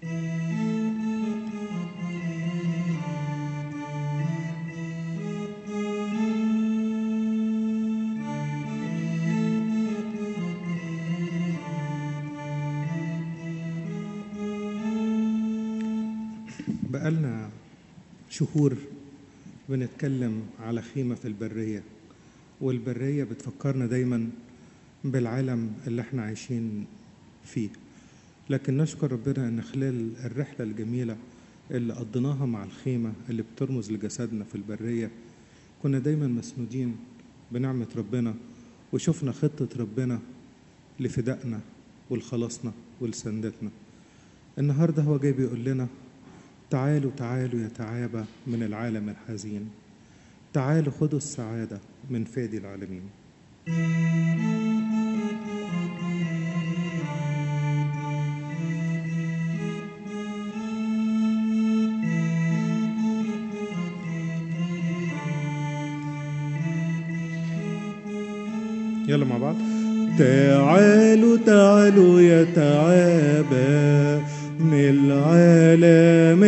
بقالنا شهور بنتكلم على خيمة في البرية والبرية بتفكرنا دايما بالعالم اللي احنا عايشين فيه لكن نشكر ربنا ان خلال الرحلة الجميلة اللي قضيناها مع الخيمة اللي بترمز لجسدنا في البرية كنا دايما مسنودين بنعمة ربنا وشفنا خطة ربنا لفدائنا ولخلاصنا ولسندتنا النهارده هو جاي بيقول لنا تعالوا تعالوا يا تعابة من العالم الحزين تعالوا خدوا السعادة من فادي العالمين يلا مع بعض تعالوا تعالوا يا تعابى من العالم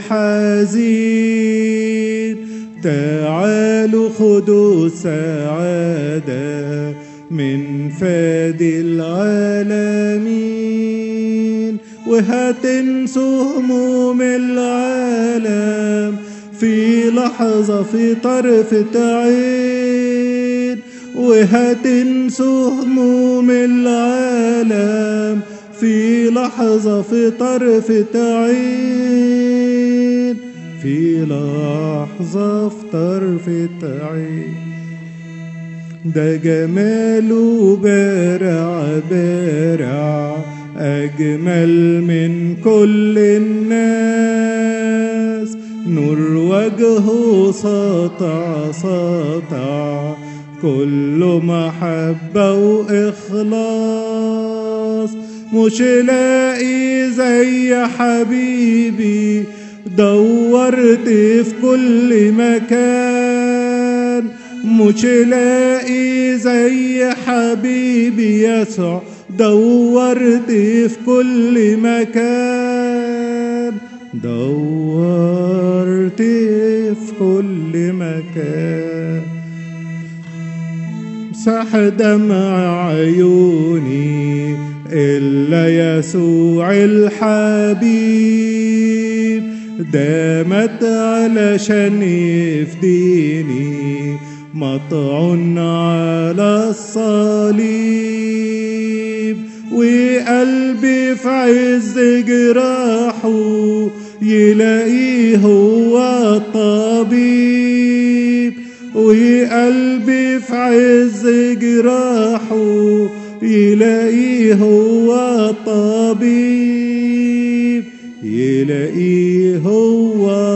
الحزين تعالوا خدوا سعادة من فادي العالمين وهتنسوا هموم العالم في لحظة في طرفة عين وهتنسوا هموم العالم في لحظة في طرفة عين في لحظة في طرفة عين ده جماله بارع بارع أجمل من كل الناس نور وجهه ساطع ساطع كله محبة وإخلاص مش لاقي زي حبيبي دورت في كل مكان مش لاقي زي حبيبي يسوع دورت في كل مكان دورت في كل مكان مسح دمع عيوني إلا يسوع الحبيب دامت علشان يفديني مطعن على الصليب وقلبي في عز جراحه يلاقيه هو الطبيب وقلبي في عز جراحه يلاقيه هو الطبيب يلاقيه هو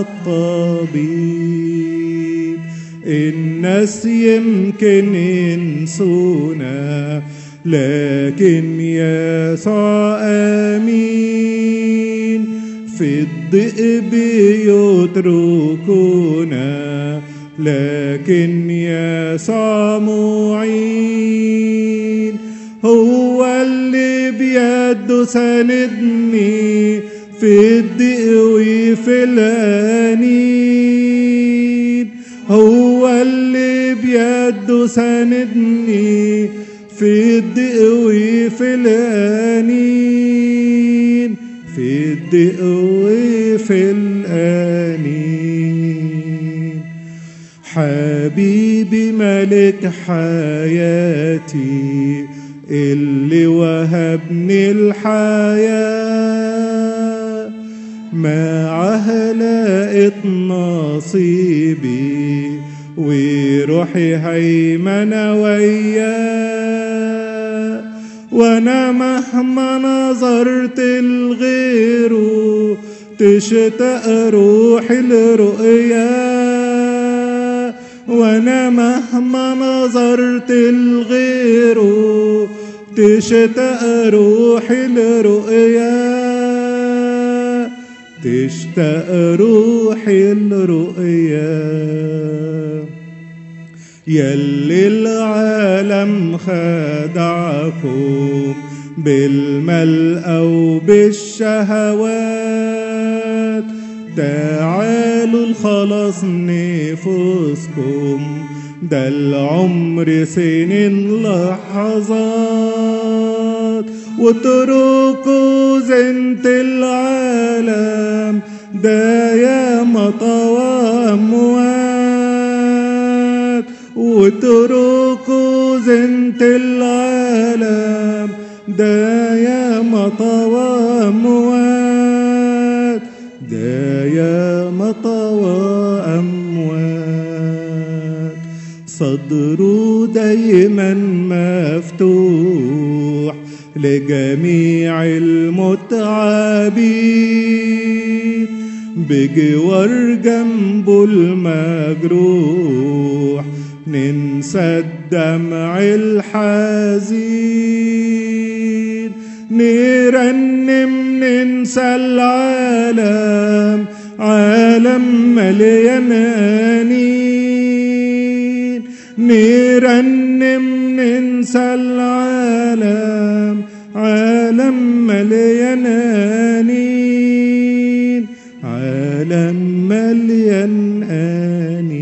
الطبيب الناس يمكن ينسونا لكن يسوع امين في الضيق بيتركونا لكن يسوع معين هو اللي بيده ساندني في الضيق وفي الانين هو اللي بيده ساندني في الضيق وفي الانين في الضيق وفي الانين حبيبي ملك حياتي اللي وهبني الحياة معاه لقيت نصيبي وروحي هيمنة وياه وانا مهما نظرت لغيره تشتاق روحي لرؤياه وانا مهما نظرت لغيره تشتاق روحي لرؤياه تشتاق روحي لرؤياه يلي العالم خدعكم بالمال أو بالشهوات تعالوا الخلاص نفوسكم ده العمر سنين لحظات واتركوا زنت العالم ده يا مطوى أموات واتركوا زنت العالم ده يا مطوى أموات ده يا مطوى أموات صدره دايما مفتوح لجميع المتعبين بجوار جنبه المجروح ننسى الدمع الحزين نرنم ننسى العالم عالم مليان أنين نرنم ننسى العالم عالم مليان أنين عالم مليان أنين